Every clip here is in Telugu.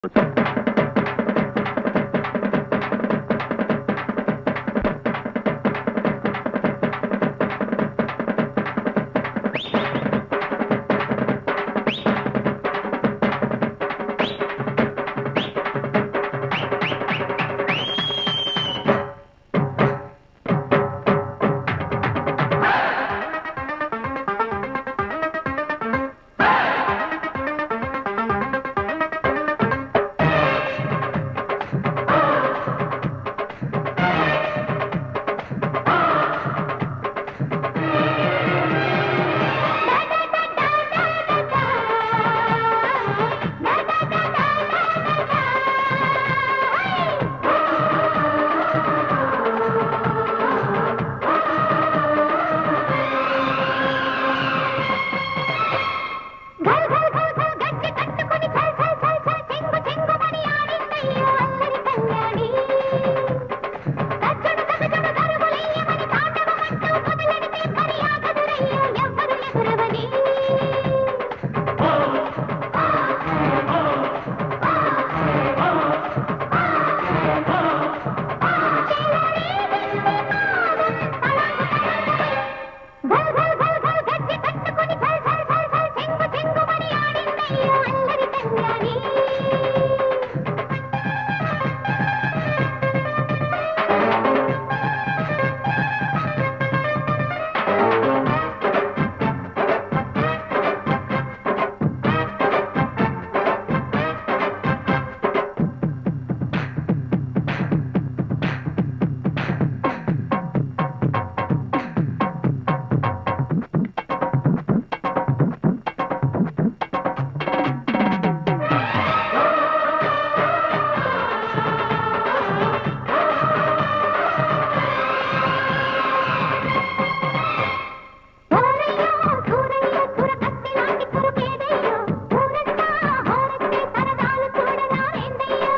ఘల్ ఘల్ ఘల్ ఘల్ గజ్జె కట్టుకొని ఛల్ ఛల్ ఛల్ ఛల్ చెంగు చెంగుమని ఆడిందయ్యో అల్లరి కళ్యాణి గజ్జెడు గజజడు దరువులెయ్యమని తాండవమంటూ మొదలెడితే మరి ఆగదురయ్యో ఎవ్వరు ఎదురవని ఘల్ ఘల్ ఘల్ ఘల్ గజ్జె కట్టుకొని ఛల్ ఛల్ ఛల్ ఛల్ చెంగు చెంగుమని ఆడిందయ్యో అల్లరి కళ్యాణి ఓరయ్యో సూరయ్యో సురకత్తి లాంటి సురుకేదయ్యో ఊరంతా హోరెత్తే సరదాలు చూడరారేందయ్యో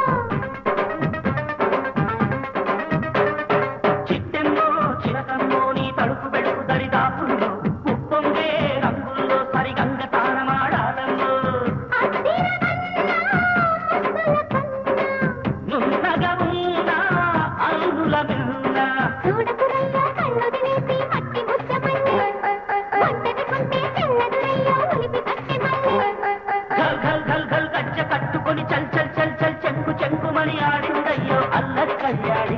చిట్టెమ్మో చిలకమ్మో నీ తడుపు బెడుపు దరిదాపుల్లో ఉప్పొంగే రంగుల్లో సరిగంగ తానమాడాలమ్మో నున్నగా ఉన్న అందుల మిన్న చూడకురయ్యో కళ్ళు తినేసి మట్టి ముచ్చమల్లి వంటనుకుంటే తెల్లదురయ్యో ఉలిపి కట్టి మల్లి ఘల్ ఘల్ ఘల్ ఘల్ గజ్జ కట్టుకొని చల్ చల్ చల్ చల్ చెంగు చెంగుమని ఆడిందయ్యో అల్లరి కళ్యాణి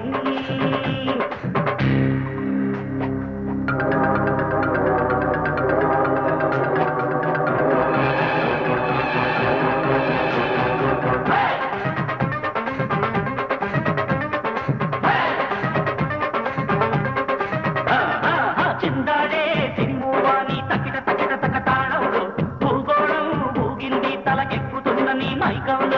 ఆ, ఆ, ఆ, చిందాడే సిరిమూవాని తకిట తకిట తక తాళంలో భూగోళం ఊగింది తలకెక్కుతున్న నీ మైకంలో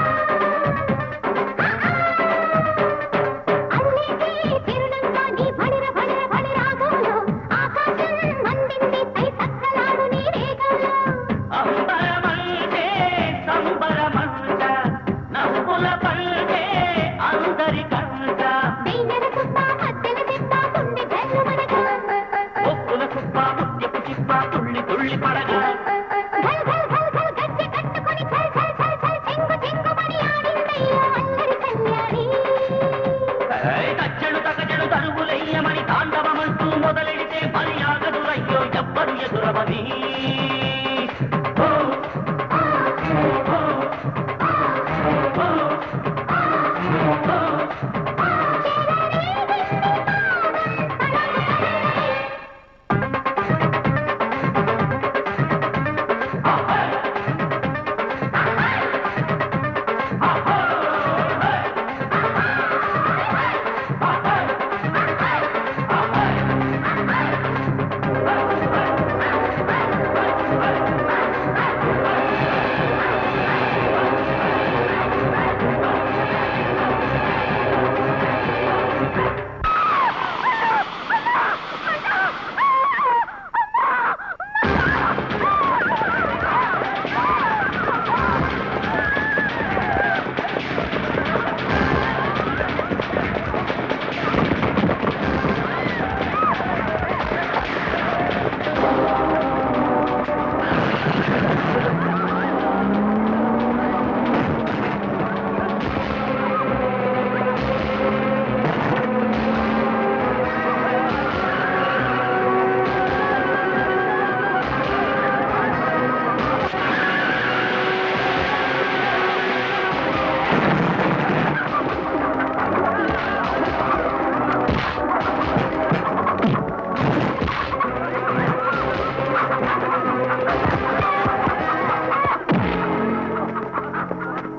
అన్నిటి చిరునంగా నీ భడిర భడిర భడి రాగంలో ఆకాశం మండింది పై సక్కలాడు నీ రేగంలో అంబరమంటే సంబరమంట నవ్వుల పంటే అందరి కంట వెయ్యల కుప్ప మధ్యల తిప్ప గుండె జల్లు మనగా ఒప్పుల కుప్ప ముత్యపు చిప్ప తుళ్ళి తుళ్ళి పడగా ఘల్ ఘల్ ఘల్ ఘల్ గజ్జె కట్టుకొని ఛల్ ఛల్ ఛల్ ఛల్ చెంగు చెంగుమని ఆడిందయ్యో అల్లరి కళ్యాణి ఏయ్, తచ్చడు తగజడు తరువులెయ్యమని తాండవమంటూ మొదలెడితే మరి ఆగదురయ్యో ఎవ్వరు ఎదురవని ఓ, ఓ, ఓ, ఓ.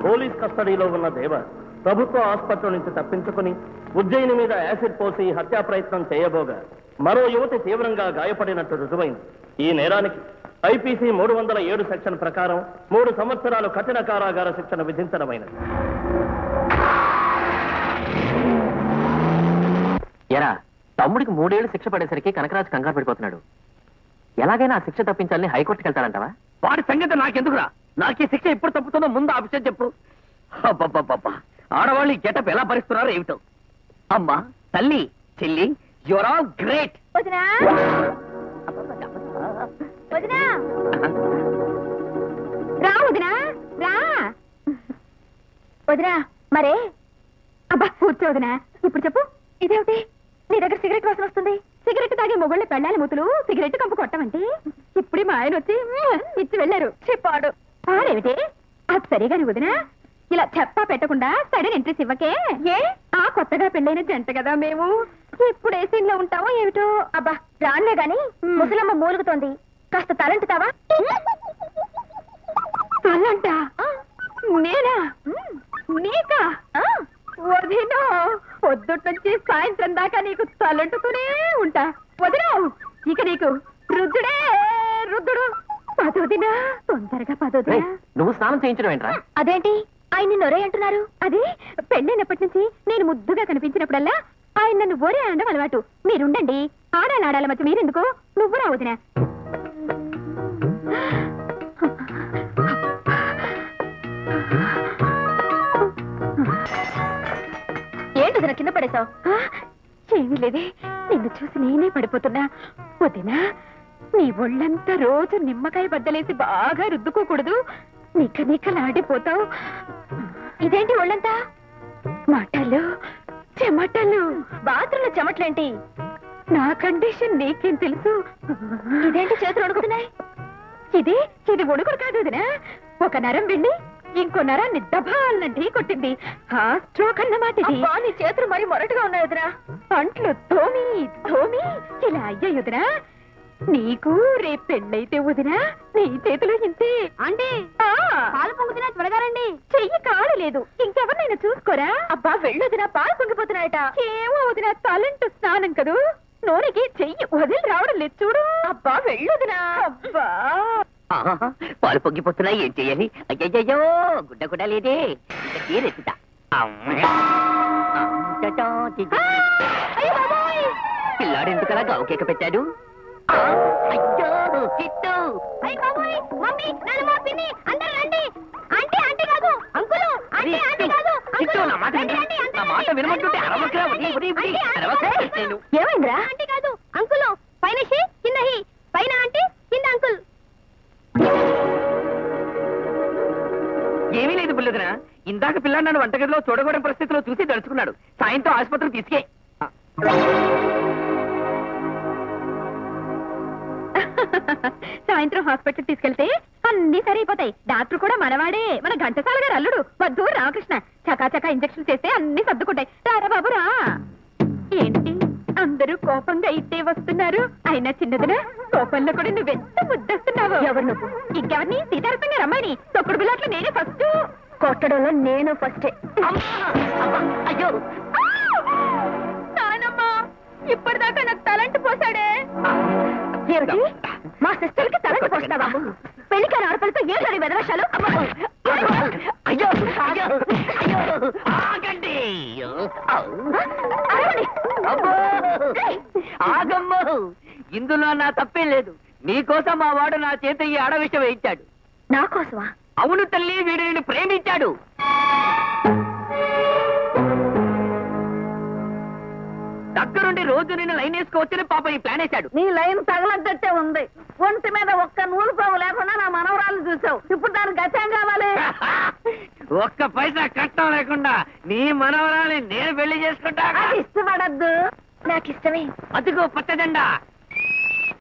పోలీస్ కస్టడీలో ఉన్న దేవ ప్రభుత్వ ఆసుపత్రి నుంచి తప్పించుకుని ఉజ్జయిని మీద యాసిడ్ పోసి హత్యా ప్రయత్నం చేయబోగా మరో యువతి తీవ్రంగా గాయపడినట్టు రుజువైంది ఈ నేరానికి ఐపీసీ మూడు వందల ఏడు సెక్షన్ ప్రకారం మూడు సంవత్సరాలు కఠిన కారాగార శిక్షణ విధించడమైనది ఎరా తమ్ముడికి మూడేళ్లు శిక్ష పడేసరికి కనకరాజు కంగారు పడిపోతున్నాడు ఎలాగైనా ఆ శిక్ష తప్పించాలని హైకోర్టుకి వెళ్తాడంటావా వాడి సంగతి నాకెందుకురా నాకే శిక్ష ఎప్పుడు తప్పుతుందో ముందు ఆ విషయం చెప్పు అబ్బబ్బబ్బబ్బా ఆడవాళ్ళు ఈ గెటప్ ఎలా భరిస్తున్నారో ఏమిటో అమ్మా తల్లి చెల్లి యువర్ ఆల్ గ్రేట్ వదినా వదినా రా వదినా రా వదినా మరే అబ్బా కూర్చో వదినా ఇప్పుడు చెప్పు ఇదేమిటి నీ దగ్గర సిగరెట్ వాసన వస్తుంది సిగరెట్ తాగే మొగుళ్ళ పెళ్ళాలి ముతులు సిగరెట్ కంపు కొట్టమంటే ఇప్పుడే మా ఆయన వచ్చి "మ్మ్" ఇచ్చి వెళ్ళారు చెప్పాడు పాడేమిటి అది సరిగాని వదినా ఇలా చెప్పా పెట్టకుండా సడన్ ఎంట్రీస్ ఇవ్వకే ఏ ఆ కొత్తగా పెళ్ళైన జంట కదా మేము ఇప్పుడు ఏ సీన్ లో ఉంటామో ఏమిటో అబ్బా రాన్లే గాని ముసలమ్మ మూలుగుతోంది కాస్త తలంటుతావా తలంట నేనా నీకా వదినో పొద్దుట్ నుంచి సాయంత్రం దాకా నీకు తలంటుతూనే ఉంటా వదినో ఇక నీకు రుద్దుడే రుద్దుడు పదోదినా తొందరగా రేయ్, పదోదినా నువ్వు స్నానం చేయించడం ఏంట్రా అదేంటి ఆయన నొరే అంటున్నారు అది పెళ్ళైనప్పటి నుంచి నేను ముద్దుగా కనిపించినప్పుడల్లా ఆయన నన్ను ఒరే అనడం అలవాటు మీరుండండి ఆడాలి ఆడాల మధ్య మీరెందుకు నువ్వు రావదినా ఏంటి వదినా కింద పడేశావు ఏమీ లేదే నిన్ను చూసి నేనే పడిపోతున్నా వదినా నీ ఒళ్ళంతా రోజు నిమ్మకాయ బద్దలేసి బాగా రుద్దుకోకూడదు నిక్క నిక్కలాడిపోతావు ఇదేంటి ఒళ్ళంతా మాటలు చెమటలు బాత్రూంలో చెమటలేంటి నా కండిషన్ నీకేం తెలుసు ఇదేంటి చేతులు వణుకుతున్నాయి ఇది ఇది వణుకుడు కాదు వదినా ఒక నరం వెళ్ళి ఇంకో నరాన్ని దబాలన ఢీ కొట్టింది ఆ స్ట్రోక్ అన్నమాట ఇది నీ చేతులు మరి మొరటుగా ఉన్నాయి వదినా అంట్లు తోమి తోమి ఇలా అయ్యాయి వదినా నీకు రేపు పెళ్ళైతే వదినా నీ చేతులు ఇంతే అంటే పాలు పొంగుతున్నా త్వరగా రండి చెయ్యి కాలు లేదు ఇంకెవరినైనా చూసుకోరా అబ్బా వెళ్ళొదినా పాలు పొంగిపోతున్నాయట ఏమో వదినా తలంటు స్నానం కదూ నూనెకి చెయ్యి వదిలి రావడం లేదు చూడు అబ్బా వెళ్ళొదినా అబ్బా ఆహా, పాలు పొంగిపోతున్నాయి ఏం చెయ్యాలి అయ్యయ్యో గుడ్డ కూడా లేదే ఇంతకీ రెచ్చిత అయ్యో బాబోయ్ పిల్లాడు ఎందుకలా గావు కేక పెట్టాడు ఆ, అయ్యో కిట్టు అయ్య బాబోయ్ మమ్మీ నాన్నమ్మ పిన్ని అందరూ రండి ఆంటీ ఆంటీ కాదు అంకులు ఆంటీ రే, ఆంటీ కిట్టు, కాదు కిట్టు, అంకులు, నా మాట రండి, విను. రండి, అందరూ నా మాట రండి. వినమంటుంటే నాన్నమ్మ, అరవకురా, ఆంటీ, ఉరి, ఉరి, ఉరి, ఆంటీ, ఆంటీ, అరవకురా, ఆంటీ. నేను. ఏమైందిరా ఆంటీ కాదు అంకులు పైన హి కింద హి పైన ఆంటీ కింద అంకుల్ ఏమీ లేదు బుల్లెదనా ఇందాక పిల్లాడు నన్ను వంటగదిలో చూడకూడని పరిస్థితిలో చూసి తలుచుకున్నాడు సాయంత్రం ఆసుపత్రికి తీసుకే సాయంత్రం హాస్పిటల్ తీసుకెళ్తే అన్ని సరైపోతాయి డాక్టర్ కూడా మనవాడే మన ఘంటసాల గారు అల్లుడు వద్దు రామకృష్ణ చకా చకా ఇంజక్షన్ చేస్తే అన్ని సర్దుకుంటాయి రారా బాబు రా ఏంటి అందరూ కోపంగా ఇట్టే వస్తున్నారు అయినా చిన్నదిన కోపంలో కూడా నువ్వెంత ముద్దస్తున్నావు ఎవరు నువ్వు ఇంకెవరిని సీతారసం గారు అమ్మాయిని తొక్కుడు బిల్లాట్లు నేనే ఫస్ట్ కొట్టడంలో నేను ఫస్ట్ అయ్యో నానమ్మా ఇప్పటిదాకా నాకు తలంటి పోసాడే ఏమిటి మా సిస్టర్ కి తలంటి పోస్తావా పెళ్లికారు ఆడపిల్లతో ఏ సరి వెదవశాలు అయ్యో అయ్యో అయ్యో ఆగండి అరవండి. అబ్బో ఆగమ్మో ఇందులో నా తప్పేం లేదు నీకోసం మా వాడు నా చేత ఈ ఆడవిషం వేయించాడు నా కోసమా అవును తల్లి వీడు నిన్ను ప్రేమించాడు దగ్గరుండి రోజు నిన్ను లైన్ వేసుకోవచ్చని పాప ఈ ప్లాన్ వేశాడు నీ లైన్ తగలద్దట్టే ఉంది ఒంటి మీద ఒక్క నూలు పోగు లేకుండా నా మనవరాలు చూసావు ఇప్పుడు దానికి గత్యం కావాలి ఒక్క పైసా కట్టం లేకుండా నీ మనవరాలి నేను పెళ్లి చేసుకుంటా అది ఇష్టపడద్దు నాకు ఇష్టమే అదిగో పచ్చజెండా